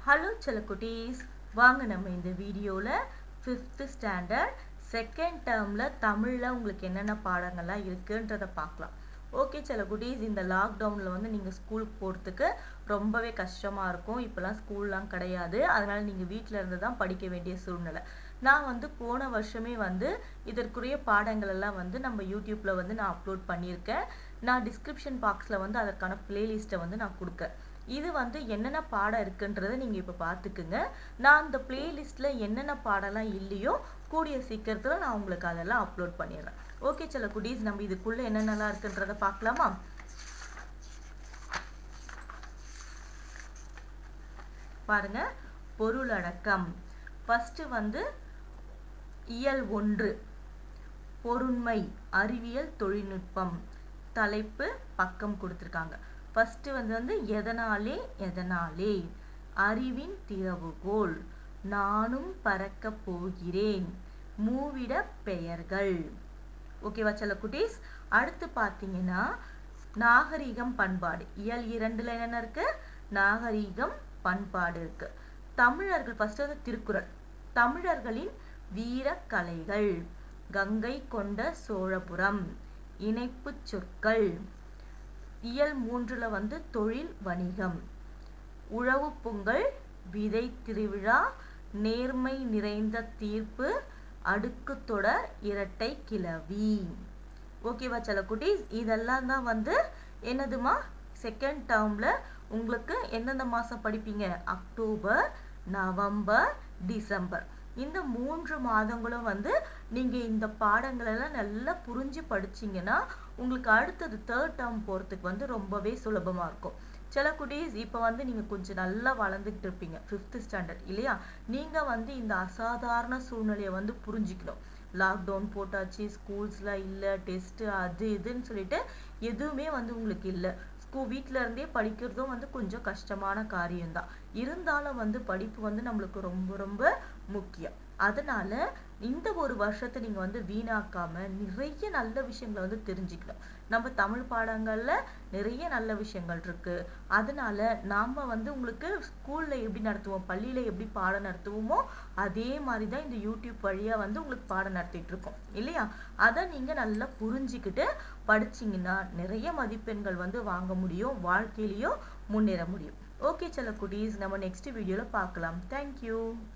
hello செல்லக்குட்டீஸ் வாங்க நம்ம இந்த வீடியோவில் ஃபிஃப்த்து ஸ்டாண்டர்ட் செகண்ட் டேர்மில் தமிழில் உங்களுக்கு என்னென்ன பாடங்கள்லாம் இருக்குன்றதை பார்க்கலாம் ஓகே செல்லக்குட்டீஸ் இந்த லாக்டவுனில் வந்து நீங்கள் ஸ்கூலுக்கு போகிறதுக்கு ரொம்பவே கஷ்டமாக இருக்கும் இப்போலாம் ஸ்கூல்லாம் கிடையாது அதனால் நீங்கள் வீட்டில் இருந்து தான் படிக்க வேண்டிய சூழ்நிலை நான் வந்து போன வருஷமே வந்து இதற்குரிய பாடங்கள் எல்லாம் வந்து நம்ம யூடியூப்பில் வந்து நான் அப்லோட் பண்ணியிருக்கேன் நான் டிஸ்கிரிப்ஷன் பாக்ஸில் வந்து அதற்கான பிளேலிஸ்ட்டை வந்து நான் கொடுக்கேன் இது வந்து என்னென்ன பாடம் இருக்குன்றதை நீங்கள் இப்போ பார்த்துக்குங்க நான் அந்த பிளேலிஸ்ட்டில் என்னென்ன பாடம்லாம் இல்லையோ கூடிய சீக்கிரத்தில் நான் உங்களுக்கு அதெல்லாம் அப்லோட் பண்ணிடுறேன் ஓகே சில குடீஸ் நம்ம இதுக்குள்ளே என்னென்னலாம் இருக்குன்றதை பார்க்கலாமா பாருங்க பொருளடக்கம் ஃபஸ்ட்டு வந்து இயல் ஒன்று பொருண்மை அறிவியல் தொழில்நுட்பம் தலைப்பு பக்கம் கொடுத்துருக்காங்க ஃபஸ்ட்டு வந்து வந்து எதனாலே எதனாலே அறிவின் திறவுகோல் நானும் பறக்க போகிறேன் மூவிட பெயர்கள் ஓகேவா செல்ல குட்டீஸ் அடுத்து பார்த்தீங்கன்னா நாகரிகம் பண்பாடு இயல் இரண்டுல என்னென்ன இருக்கு நாகரிகம் பண்பாடு இருக்கு தமிழர்கள் ஃபர்ஸ்ட் வந்து திருக்குறள் தமிழர்களின் வீர கலைகள் கங்கை கொண்ட சோழபுரம் இணைப்பு சொற்கள் இயல் மூன்றுல வந்து தொழில் வணிகம் உழவு பொங்கல் விதை திருவிழா நேர்மை நிறைந்த தீர்ப்பு அடுக்கு தொடர் இரட்டை கிளவி ஓகேவா சில குட்டீஸ் இதெல்லாம் தான் வந்து என்னதுமா செகண்ட் டேர்ம்ல உங்களுக்கு எந்தெந்த மாதம் படிப்பீங்க அக்டோபர் நவம்பர் டிசம்பர் இந்த மூன்று மாதங்களும் வந்து நீங்கள் இந்த பாடங்களெல்லாம் நல்லா புரிஞ்சு படிச்சிங்கன்னா உங்களுக்கு அடுத்தது தேர்ட் டேர்ம் போகிறதுக்கு வந்து ரொம்பவே சுலபமாக இருக்கும் சில குட்டீஸ் இப்போ வந்து நீங்கள் கொஞ்சம் நல்லா வளர்ந்துக்கிட்டு இருப்பீங்க ஃபிஃப்த்து ஸ்டாண்டர்ட் இல்லையா நீங்கள் வந்து இந்த அசாதாரண சூழ்நிலையை வந்து புரிஞ்சுக்கணும் லாக்டவுன் போட்டாச்சு ஸ்கூல்ஸில் இல்லை டெஸ்ட்டு அது இதுன்னு சொல்லிட்டு எதுவுமே வந்து உங்களுக்கு இல்லை ஸ்கூல் வீட்டில் இருந்தே படிக்கிறதும் வந்து கொஞ்சம் கஷ்டமான காரியம்தான் இருந்தாலும் வந்து படிப்பு வந்து நம்மளுக்கு ரொம்ப ரொம்ப முக்கியம் அதனால இந்த ஒரு வருஷத்தை நீங்கள் வந்து வீணாக்காம நிறைய நல்ல விஷயங்களை வந்து தெரிஞ்சுக்கணும் நம்ம தமிழ் பாடங்கள்ல நிறைய நல்ல விஷயங்கள் இருக்கு அதனால நாம வந்து உங்களுக்கு ஸ்கூல்ல எப்படி நடத்துவோம் பள்ளியில எப்படி பாடம் நடத்துவோமோ அதே மாதிரி தான் இந்த யூடியூப் வழியா வந்து உங்களுக்கு பாடம் நடத்திட்டு இருக்கோம் இல்லையா அதை நீங்க நல்லா புரிஞ்சுக்கிட்டு படிச்சீங்கன்னா நிறைய மதிப்பெண்கள் வந்து வாங்க முடியும் வாழ்க்கையிலையும் முன்னேற முடியும் ஓகே சில குட்டீஸ் நம்ம நெக்ஸ்ட் வீடியோல பார்க்கலாம் தேங்க்யூ